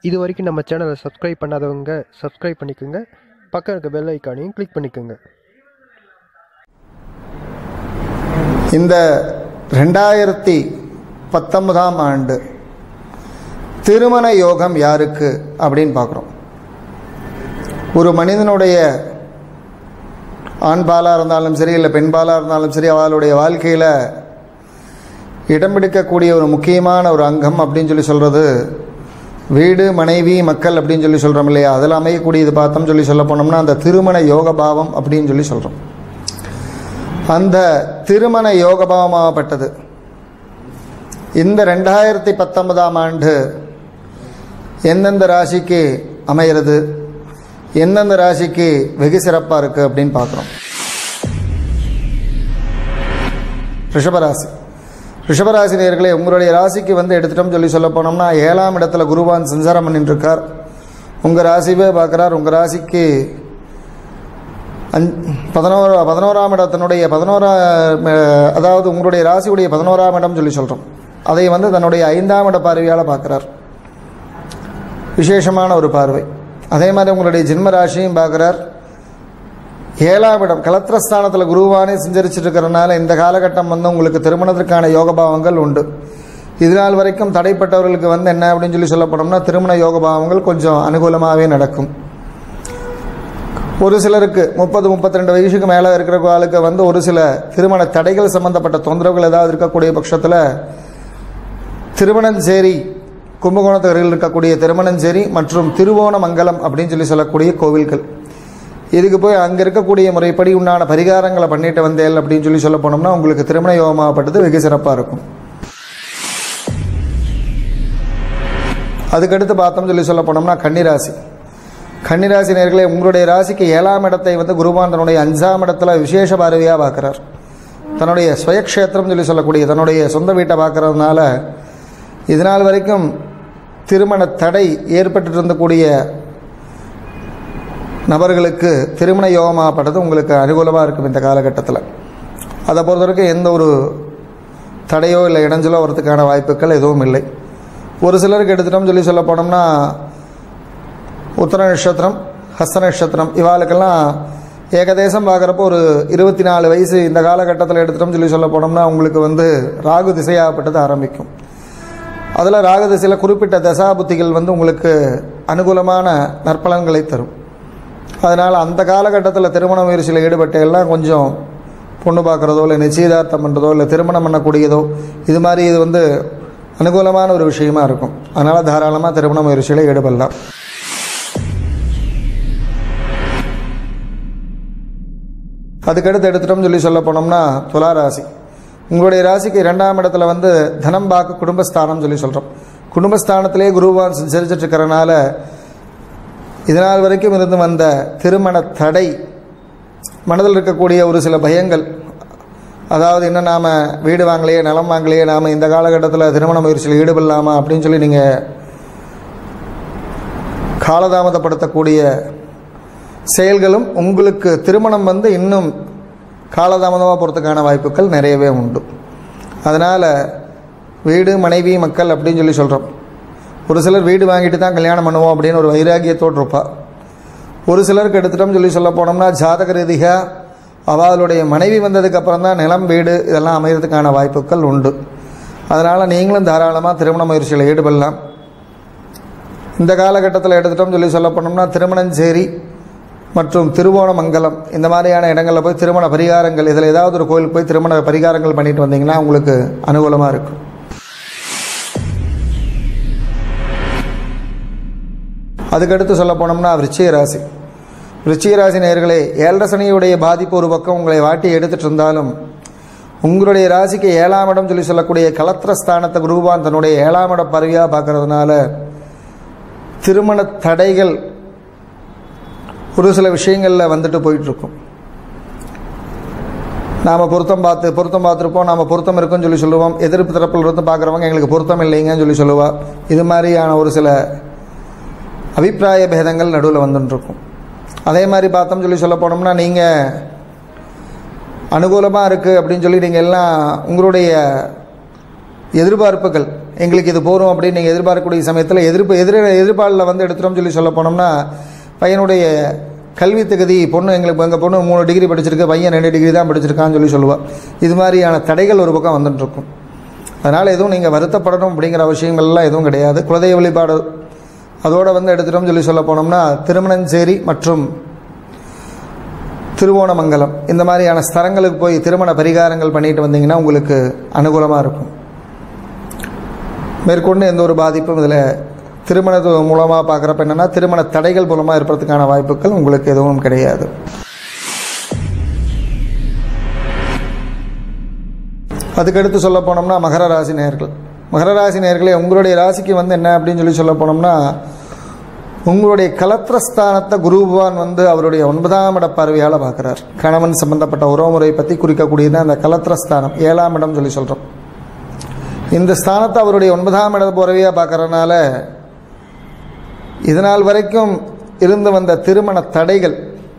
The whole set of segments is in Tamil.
இது வரைக்கும் நம்ம சேனலை சப்ஸ்கிரைப் பண்ணாதவங்க சப்ஸ்கிரைப் பண்ணிக்கோங்க பக்கம் இருக்க பெல் ஐக்கானையும் கிளிக் பண்ணிக்கோங்க இந்த ரெண்டாயிரத்தி பத்தொன்பதாம் ஆண்டு திருமண யோகம் யாருக்கு அப்படின்னு பார்க்குறோம் ஒரு மனிதனுடைய ஆண் பாலாக இருந்தாலும் சரி இல்லை பெண் பாலாக இருந்தாலும் சரி அவளுடைய வாழ்க்கையில் இடம் பிடிக்கக்கூடிய ஒரு முக்கியமான ஒரு அங்கம் அப்படின்னு சொல்லி சொல்கிறது வீடு மனைவி மக்கள் அப்படின்னு சொல்லி சொல்கிறோம் இல்லையா அதில் அமையக்கூடியது பார்த்தோம் சொல்லி சொல்ல போனோம்னா அந்த திருமண யோக பாவம் அப்படின்னு சொல்லி சொல்கிறோம் அந்த திருமண யோகபாவமாகப்பட்டது இந்த ரெண்டாயிரத்தி பத்தொன்பதாம் ஆண்டு எந்தெந்த ராசிக்கு அமைகிறது எந்தெந்த ராசிக்கு வெகு சிறப்பாக இருக்குது அப்படின்னு பார்க்குறோம் ரிஷபராசி ரிஷபராசி நேர்களே உங்களுடைய ராசிக்கு வந்து எடுத்துட்டோம் சொல்லி சொல்ல போனோம்னா ஏழாம் இடத்துல குருவான் சஞ்சாரம் பண்ணிட்டு இருக்கார் உங்கள் ராசிவே பார்க்குறார் உங்கள் ராசிக்கு அஞ் பதினோரா பதினோராம் இடத்தினுடைய பதினோரா அதாவது உங்களுடைய ராசியுடைய பதினோராம் இடம் சொல்லி சொல்கிறோம் அதை வந்து தன்னுடைய ஐந்தாம் இட பார்வையால் பார்க்குறார் விசேஷமான ஒரு பார்வை அதே மாதிரி உங்களுடைய ஜென்ம ராசியும் பார்க்குறார் ஏழாம் இடம் கலத்திரஸ்தானத்தில் குருவானே செஞ்சரிச்சிட்டு இருக்கிறனால இந்த காலகட்டம் வந்து உங்களுக்கு திருமணத்திற்கான யோகபாவங்கள் உண்டு இது நாள் வரைக்கும் தடைப்பட்டவர்களுக்கு வந்து என்ன அப்படின்னு சொல்லி சொல்ல போனோம்னா திருமண யோகபாவங்கள் கொஞ்சம் அனுகூலமாகவே நடக்கும் ஒரு சிலருக்கு முப்பது முப்பத்தி ரெண்டு வயசுக்கு மேலே இருக்கிற ஆளுக்கு வந்து ஒரு சில திருமண தடைகள் சம்பந்தப்பட்ட தொந்தரவுகள் ஏதாவது இருக்கக்கூடிய பட்சத்தில் திருமணஞ்சேரி கும்பகோணத்து அருகில் இருக்கக்கூடிய திருமணஞ்சேரி மற்றும் திருவோணமங்கலம் அப்படின்னு சொல்லி சொல்லக்கூடிய கோவில்கள் இதுக்கு போய் அங்கே இருக்கக்கூடிய முறைப்படி உண்டான பரிகாரங்களை பண்ணிட்டு வந்தேன் அப்படின்னு சொல்லி சொல்ல போனோம்னா உங்களுக்கு திருமண யோகமாகப்பட்டது வெகு சிறப்பாக இருக்கும் அதுக்கடுத்து பார்த்தோம் சொல்லி சொல்ல போனோம்னா கன்னிராசி கன்னிராசி நேர்களே உங்களுடைய ராசிக்கு ஏழாம் இடத்தை வந்து குருவான் தன்னுடைய அஞ்சாம் இடத்துல விசேஷ பார்வையாக பார்க்குறார் தன்னுடைய சுயக்ஷேத்திரம் சொல்லி சொல்லக்கூடிய தன்னுடைய சொந்த வீட்டை பார்க்கறதுனால இதனால் வரைக்கும் திருமண தடை ஏற்பட்டு இருந்தக்கூடிய நபர்களுக்கு திருமண யோகமாகப்பட்டது உங்களுக்கு அனுகூலமாக இருக்கும் இந்த காலகட்டத்தில் அதை பொறுத்தவரைக்கும் எந்த ஒரு தடையோ இல்லை இடைஞ்சலோ வரதுக்கான வாய்ப்புகள் எதுவும் இல்லை ஒரு சிலருக்கு எடுத்துட்டோம் சொல்லி சொல்ல போனோம்னா உத்தர நட்சத்திரம் ஹஸ்த நட்சத்திரம் இவாளுக்கெல்லாம் ஏகதேசம் பார்க்குறப்போ ஒரு இருபத்தி நாலு வயசு இந்த காலகட்டத்தில் எடுத்துட்டோம் சொல்லி சொல்ல போனோம்னா உங்களுக்கு வந்து ராகு திசையாகப்பட்டது ஆரம்பிக்கும் அதில் ராகு திசையில் குறிப்பிட்ட தசா புத்திகள் வந்து உங்களுக்கு அனுகூலமான நற்பலன்களை தரும் அதனால் அந்த காலகட்டத்தில் திருமண முயற்சியில் ஈடுபட்ட எல்லாம் கொஞ்சம் பொண்ணு பார்க்குறதோ இல்லை நிச்சயதார்த்தம் பண்ணுறதோ இல்லை திருமணம் பண்ணக்கூடியதோ இது மாதிரி இது வந்து அனுகூலமான ஒரு விஷயமா இருக்கும் அதனால் தாராளமாக திருமண முயற்சியில் ஈடுபடலாம் அதுக்கடுத்து எடுத்துட்டோம்னு சொல்லி சொல்ல போனோம்னா துலா ராசி உங்களுடைய ராசிக்கு இரண்டாம் இடத்துல வந்து தனம் பாக்கு குடும்பஸ்தானம் சொல்லி சொல்கிறோம் குடும்பஸ்தானத்திலே குருவான் சஞ்சரிச்சிட்டு இருக்கிறனால இதனால் வரைக்கும் இருந்து வந்த திருமண தடை மனதில் இருக்கக்கூடிய ஒரு சில பயங்கள் அதாவது இன்னும் நாம் வீடு வாங்கலையே நிலம் வாங்கலையே நாம் இந்த காலகட்டத்தில் திருமண முயற்சியில் ஈடுபடலாமா அப்படின்னு சொல்லி நீங்கள் காலதாமதப்படுத்தக்கூடிய செயல்களும் உங்களுக்கு திருமணம் வந்து இன்னும் காலதாமதமாக போகிறதுக்கான வாய்ப்புகள் நிறையவே உண்டு அதனால் வீடு மனைவி மக்கள் அப்படின்னு சொல்லி சொல்கிறோம் ஒரு சிலர் வீடு வாங்கிட்டு தான் கல்யாணம் பண்ணுவோம் அப்படின்னு ஒரு வைராகியத்தோடு இருப்பா ஒரு சிலருக்கு எடுத்துட்டோம் சொல்லி சொல்ல போனோம்னா ஜாதக ரீதியாக அவளுடைய மனைவி வந்ததுக்கு அப்புறம் தான் நிலம் வீடு இதெல்லாம் அமைகிறதுக்கான வாய்ப்புகள் உண்டு அதனால் நீங்களும் தாராளமாக திருமண முயற்சியில் ஈடுபடலாம் இந்த காலகட்டத்தில் எடுத்துட்டோம் சொல்லி சொல்ல போனோம்னா திருமணஞ்சேரி மற்றும் திருவோணமங்கலம் இந்த மாதிரியான இடங்களில் போய் திருமண பரிகாரங்கள் இதில் ஏதாவது ஒரு கோயிலுக்கு போய் திருமண பரிகாரங்கள் பண்ணிட்டு வந்தீங்கன்னா உங்களுக்கு அனுகூலமாக இருக்கும் அதுக்கடுத்து சொல்ல போனோம்னா விருச்சிக ராசி விருச்சிக ராசி நேர்களே ஏழரை சனியுடைய பாதிப்பு ஒரு பக்கம் உங்களை வாட்டி எடுத்துட்டு இருந்தாலும் உங்களுடைய ராசிக்கு ஏழாம் இடம் சொல்லி சொல்லக்கூடிய கலத்திரஸ்தானத்தை குருவான் தன்னுடைய ஏழாம் இட பறவையாக பார்க்கறதுனால திருமண தடைகள் ஒரு சில விஷயங்களில் வந்துட்டு போயிட்டுருக்கும் நாம் பொருத்தம் பார்த்து பொருத்தம் பார்த்துருப்போம் நாம் பொருத்தம் இருக்குன்னு சொல்லி சொல்லுவோம் எதிர்ப்பு தரப்பில் இருந்து பார்க்குறவங்க எங்களுக்கு பொருத்தம் இல்லைங்கன்னு சொல்லி சொல்லுவா இது மாதிரியான ஒரு சில அபிப்பிராய பேதங்கள் நடுவில் வந்துட்டுருக்கும் அதே மாதிரி பார்த்தோம் சொல்லி சொல்ல போனோம்னா நீங்கள் அனுகூலமாக இருக்குது அப்படின்னு சொல்லி நீங்கள் எல்லாம் உங்களுடைய எதிர்பார்ப்புகள் எங்களுக்கு இது போகும் அப்படின்னு நீங்கள் எதிர்பார்க்கக்கூடிய சமயத்தில் எதிர்ப்பு எதிர எதிர்பாலில் வந்து எடுத்துட்டோம்னு சொல்லி சொல்ல போனோம்னா பையனுடைய கல்வி தகுதி பொண்ணு எங்களுக்கு எங்கள் பொண்ணு மூணு டிகிரி படிச்சிருக்கு பையன் ரெண்டு டிகிரி தான் படிச்சிருக்கான்னு சொல்லி சொல்லுவாள் இது மாதிரியான தடைகள் ஒரு பக்கம் வந்துட்டு இருக்கும் அதனால் எதுவும் நீங்கள் வருத்தப்படணும் அப்படிங்கிற அவசியங்கள்லாம் எதுவும் கிடையாது குலதெய்வ வழிபாடு அதோடு வந்து எடுத்துட்டோம்னு சொல்லி சொல்ல போனோம்னா திருமணஞ்சேரி மற்றும் திருவோணமங்கலம் இந்த மாதிரியான ஸ்தலங்களுக்கு போய் திருமண பரிகாரங்கள் பண்ணிட்டு வந்தீங்கன்னா உங்களுக்கு அனுகூலமாக இருக்கும் மேற்கொண்டு எந்த ஒரு பாதிப்பும் இதில் திருமணத்து மூலமாக பார்க்குறப்ப என்னென்னா திருமண தடைகள் மூலமாக இருப்பதற்கான வாய்ப்புகள் உங்களுக்கு எதுவும் கிடையாது அதுக்கடுத்து சொல்ல போனோம்னா மகர ராசி நேர்கள் மகர ராசி நேர்களே உங்களுடைய ராசிக்கு வந்து என்ன அப்படின்னு சொல்லி சொல்ல போனோம்னா உங்களுடைய கலத்திரஸ்தானத்தை குரு பகவான் வந்து அவருடைய ஒன்பதாம் இட பார்வையால் பார்க்குறார் கணவன் சம்பந்தப்பட்ட உறவுமுறை பற்றி குறிக்கக்கூடியது அந்த கலத்திரஸ்தானம் ஏழாம் இடம் சொல்லி சொல்கிறோம் இந்த ஸ்தானத்தை அவருடைய ஒன்பதாம் இட பார்வையாக பார்க்கறதுனால இதனால் வரைக்கும் இருந்து வந்த திருமண தடைகள்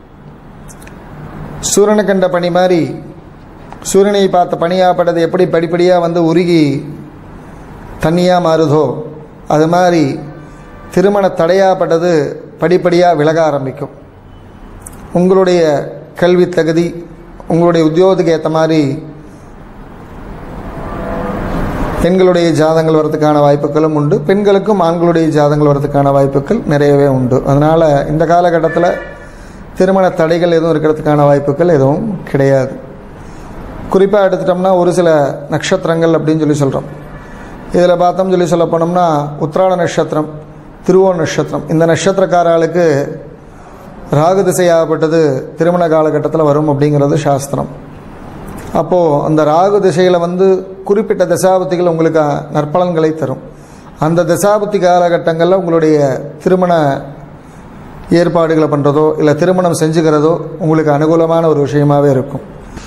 சூரியனை கண்ட பணி மாதிரி சூரியனை பார்த்த பணியாப்பட்டது எப்படி படிப்படியாக வந்து உருகி தண்ணியாக மாறுதோ அது மாதிரி திருமண தடையாப்பட்டது படிப்படியாக விலக ஆரம்பிக்கும் உங்களுடைய கல்வி தகுதி உங்களுடைய உத்தியோகத்துக்கு ஏற்ற மாதிரி பெண்களுடைய ஜாதங்கள் வரதுக்கான வாய்ப்புகளும் உண்டு பெண்களுக்கும் ஆண்களுடைய ஜாதங்கள் வரதுக்கான வாய்ப்புகள் நிறையவே உண்டு அதனால் இந்த காலகட்டத்தில் திருமண தடைகள் எதுவும் இருக்கிறதுக்கான வாய்ப்புகள் எதுவும் கிடையாது குறிப்பாக எடுத்துட்டோம்னா ஒரு சில நட்சத்திரங்கள் அப்படின்னு சொல்லி சொல்கிறோம் இதில் பார்த்தோம் சொல்லி சொல்ல போனோம்னா உத்திராட நட்சத்திரம் திருவோண நட்சத்திரம் இந்த நட்சத்திரக்காரர்களுக்கு ராகு திசையாகப்பட்டது திருமண காலகட்டத்தில் வரும் அப்படிங்கிறது சாஸ்திரம் அப்போது அந்த ராகு திசையில் வந்து குறிப்பிட்ட தசாபத்திகள் உங்களுக்கு நற்பலன்களை தரும் அந்த தசாபத்தி காலகட்டங்களில் உங்களுடைய திருமண ஏற்பாடுகளை பண்ணுறதோ இல்லை திருமணம் செஞ்சுக்கிறதோ உங்களுக்கு அனுகூலமான ஒரு விஷயமாகவே இருக்கும்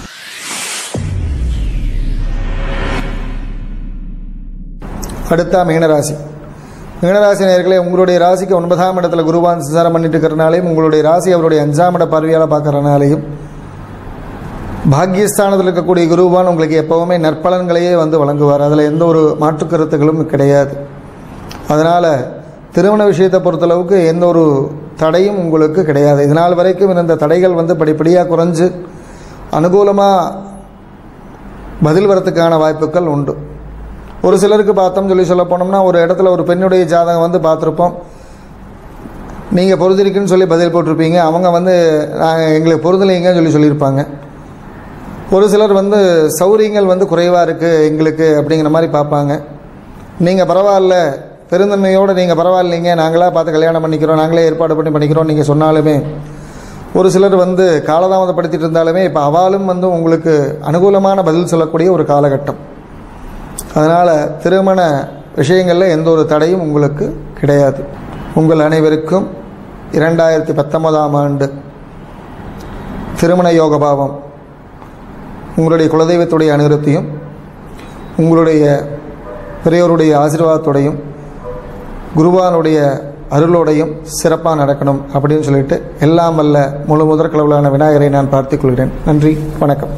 அடுத்தா மீனராசி மீனராசி நேர்களே உங்களுடைய ராசிக்கு ஒன்பதாம் இடத்துல குருவான் சஞ்சாரம் பண்ணிட்டு இருக்கிறனாலையும் உங்களுடைய ராசி அவருடைய அஞ்சாம் இட பார்வையால் பார்க்கறனாலையும் பாக்கியஸ்தானத்தில் இருக்கக்கூடிய குருவான் உங்களுக்கு எப்போவுமே நற்பலன்களையே வந்து வழங்குவார் அதில் எந்த ஒரு மாற்று கருத்துகளும் கிடையாது அதனால் திருமண விஷயத்தை பொறுத்தளவுக்கு எந்த ஒரு தடையும் உங்களுக்கு கிடையாது இதனால் வரைக்கும் இருந்த தடைகள் வந்து படிப்படியாக குறைஞ்சு அனுகூலமாக பதில் வரத்துக்கான வாய்ப்புகள் உண்டு ஒரு சிலருக்கு பார்த்தோம் சொல்லி சொல்ல போனோம்னா ஒரு இடத்துல ஒரு பெண்ணுடைய ஜாதகம் வந்து பார்த்துருப்போம் நீங்கள் பொருந்திருக்குன்னு சொல்லி பதில் போட்டிருப்பீங்க அவங்க வந்து நாங்கள் எங்களுக்கு பொருந்தலைங்கன்னு சொல்லி சொல்லியிருப்பாங்க ஒரு சிலர் வந்து சௌரியங்கள் வந்து குறைவாக இருக்குது எங்களுக்கு அப்படிங்கிற மாதிரி பார்ப்பாங்க நீங்கள் பரவாயில்ல பெருந்தன்மையோடு நீங்கள் பரவாயில்லைங்க நாங்களாக பார்த்து கல்யாணம் பண்ணிக்கிறோம் நாங்களே ஏற்பாடு பண்ணி பண்ணிக்கிறோம் நீங்கள் சொன்னாலுமே ஒரு சிலர் வந்து காலதாமதப்படுத்திட்டு இருந்தாலுமே இப்போ அவாலும் வந்து உங்களுக்கு அனுகூலமான பதில் சொல்லக்கூடிய ஒரு காலகட்டம் அதனால் திருமண விஷயங்களில் எந்த ஒரு தடையும் உங்களுக்கு கிடையாது உங்கள் அனைவருக்கும் இரண்டாயிரத்தி பத்தொன்பதாம் ஆண்டு திருமண யோக பாவம் உங்களுடைய குலதெய்வத்துடைய அனுகிரத்தையும் உங்களுடைய பெரியோருடைய ஆசீர்வாதத்தோடையும் குருவானுடைய அருளோடையும் சிறப்பாக நடக்கணும் அப்படின்னு சொல்லிட்டு எல்லாம் வல்ல முழு முதற் கடவுளான விநாயகரை நான் பார்த்துக் கொள்கிறேன் நன்றி வணக்கம்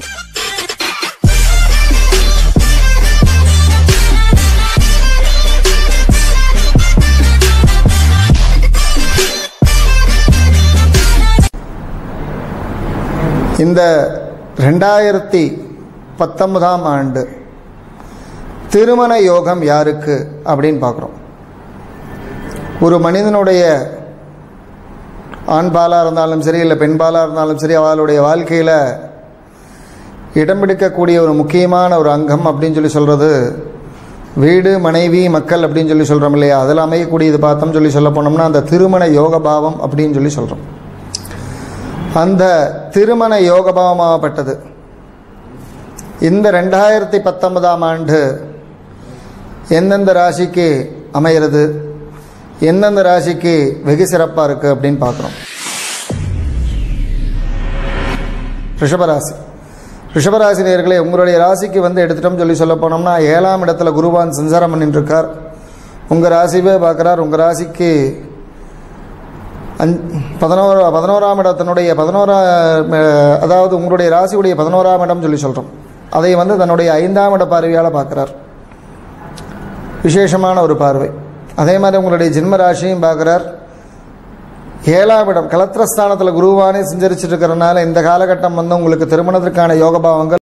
இந்த ரெண்டாயிரத்தி பத்தொன்பதாம் ஆண்டு திருமண யோகம் யாருக்கு அப்படின்னு பார்க்குறோம் ஒரு மனிதனுடைய ஆண் பாலாக இருந்தாலும் சரி இல்லை பெண் பாலாக இருந்தாலும் சரி அவளுடைய வாழ்க்கையில் இடம் பிடிக்கக்கூடிய ஒரு முக்கியமான ஒரு அங்கம் அப்படின்னு சொல்லி சொல்கிறது வீடு மனைவி மக்கள் அப்படின்னு சொல்லி சொல்கிறோம் இல்லையா அதில் அமையக்கூடியது பார்த்தோம் சொல்லி சொல்ல போனோம்னா அந்த திருமண யோக பாவம் அப்படின்னு சொல்லி சொல்கிறோம் அந்த திருமண யோகபாவமாகப்பட்டது இந்த ரெண்டாயிரத்தி பத்தொன்பதாம் ஆண்டு எந்தெந்த ராசிக்கு அமைகிறது எந்தெந்த ராசிக்கு வெகு சிறப்பாக இருக்குது அப்படின்னு பார்க்குறோம் ரிஷபராசி ரிஷபராசி நேர்களே உங்களுடைய ராசிக்கு வந்து எடுத்துட்டோம் சொல்லி சொல்ல போனோம்னா ஏழாம் இடத்துல குருவான் சஞ்சாரம் பண்ணிட்டு இருக்கார் உங்கள் ராசிவே பார்க்குறார் உங்கள் ராசிக்கு அஞ் பதினோரா பதினோராம் இடத்தினுடைய பதினோரா அதாவது உங்களுடைய ராசியுடைய பதினோராம் இடம் சொல்லி சொல்கிறோம் அதை வந்து தன்னுடைய ஐந்தாம் இட பார்வையால் பார்க்குறார் விசேஷமான ஒரு பார்வை அதே மாதிரி உங்களுடைய ஜென்ம ராசியும் பார்க்குறார் ஏழாம் இடம் கலத்திரஸ்தானத்தில் குருவானே செஞ்சரிச்சிட்டு இருக்கிறனால இந்த காலகட்டம் வந்து உங்களுக்கு திருமணத்திற்கான யோக பாவங்கள்